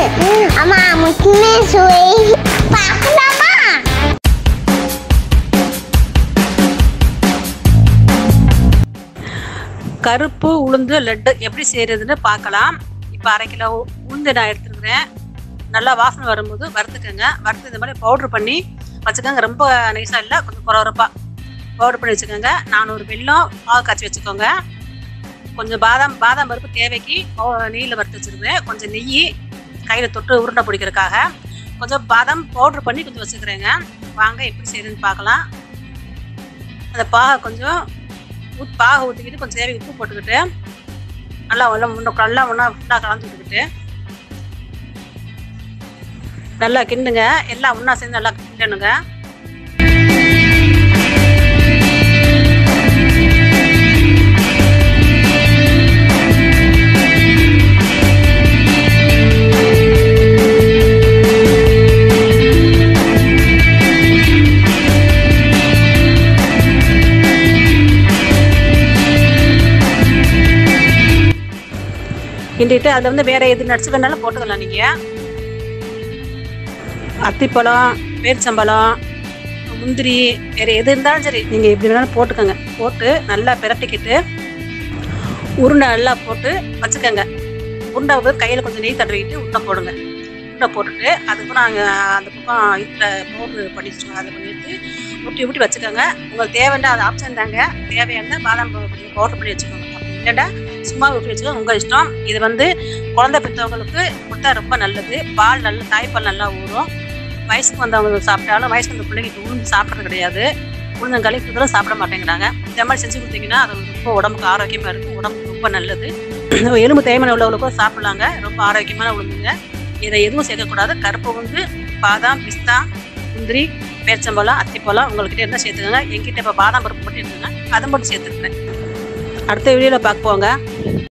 அம்மா முக்கியமே சுவை பார்க்கலாமா கருப்பு உளுந்து லட்டு எப்படி செய்யறதுன்னு பார்க்கலாம் இப்போ அரை கிலோ உளுந்து நான் எடுத்துருக்கிறேன் நல்லா வாசனை வரும்போது வறுத்துக்கோங்க வறுத்து இந்த மாதிரி பவுட்ரு பண்ணி வச்சுக்கோங்க ரொம்ப நைஸாக இல்லை கொஞ்சம் குறவரப்பா பவுடர் பண்ணி வச்சுக்கோங்க நானூறு வெல்லம் பாகு காய்ச்சி வச்சுக்கோங்க கொஞ்சம் பாதாம் பாதாம் பருப்பு தேவைக்கு நெய்யில் வறுத்து வச்சுருக்கிறேன் கொஞ்சம் நெய் கையில் தொட்டு உருண்டை பிடிக்கிறதுக்காக கொஞ்சம் பாதாம் பவுட்ரு பண்ணி கொஞ்சம் வச்சுக்கிறேங்க வாங்க எப்படி செய்யுதுன்னு பார்க்கலாம் அந்த பாகை கொஞ்சம் ஊத் பாகை ஊற்றிக்கிட்டு கொஞ்சம் தேவை உப்பு போட்டுக்கிட்டு நல்லா உள்ள முன்ன நல்லா ஒன்றா ஃபுல்லாக கலந்து விட்டுக்கிட்டு நல்லா கிண்டுங்க எல்லாம் ஒன்றா சேர்ந்து நல்லா கிண்டணுங்க கிண்டிட்டு அதில் வந்து வேற எது நட்ஸ் வேணாலும் போட்டுக்கலாம் நீங்கள் அத்திப்பழம் பேரிச்சம்பழம் முந்திரி வேறு எது இருந்தாலும் சரி நீங்கள் எப்படி வேணாலும் போட்டுக்கோங்க போட்டு நல்லா பிரட்டிக்கிட்டு உருண்டை நல்லா போட்டு வச்சுக்கோங்க உருண்டை வந்து கையில் கொஞ்சம் நெய் தடவிக்கிட்டு உருண்டை போடுங்க உருண்டை போட்டுட்டு அதுக்கப்புறம் அங்கே அந்த பக்கம் இதில் பவுடர் பண்ணி வச்சுக்கோங்க அதை பண்ணிட்டு ஊட்டி ஊட்டி வச்சுக்கோங்க உங்களுக்கு தேவைன்னா அது ஆப்ஷன் தாங்க தேவையான பாதாம் கொஞ்சம் பவுடர் பண்ணி வச்சுக்கோங்க அப்படி இல்லைன்னா சும்மா ஊட்டி வச்சுக்கோங்க உங்கள் இஷ்டம் இது வந்து குழந்தை பெற்றவங்களுக்கு கொடுத்தா ரொம்ப நல்லது பால் நல்ல தாய்ப்பால் நல்லா ஊறும் வயசுக்கு வந்தவங்க சாப்பிட்டாலும் வயசுக்கு வந்த பிள்ளைங்க உளுந்து சாப்பிட்றது கிடையாது உளுந்தங்களி கொடுத்தாலும் சாப்பிட மாட்டேங்கிறாங்க இந்த மாதிரி செஞ்சு கொடுத்தீங்கன்னா அது ரொம்ப உடம்புக்கு ஆரோக்கியமாக இருக்கும் உடம்புக்கு ரொம்ப நல்லது எலும்பு தேய்மனை உள்ளவங்களுக்கும் சாப்பிடலாங்க ரொம்ப ஆரோக்கியமான உளுந்துங்க இதை எதுவும் சேர்க்கக்கூடாது கருப்பு உளுந்து பாதாம் பிஸ்தா முந்திரி பேச்சம்பழம் அத்திப்பழம் உங்கள்கிட்ட இருந்தால் சேர்த்துக்கோங்க என்கிட்ட இப்போ பாதாம் பருப்பு மட்டும் இருக்குங்க அதை மட்டும் சேர்த்துக்கிறேன் அடுத்த வீடியோவில் பார்க்க போங்க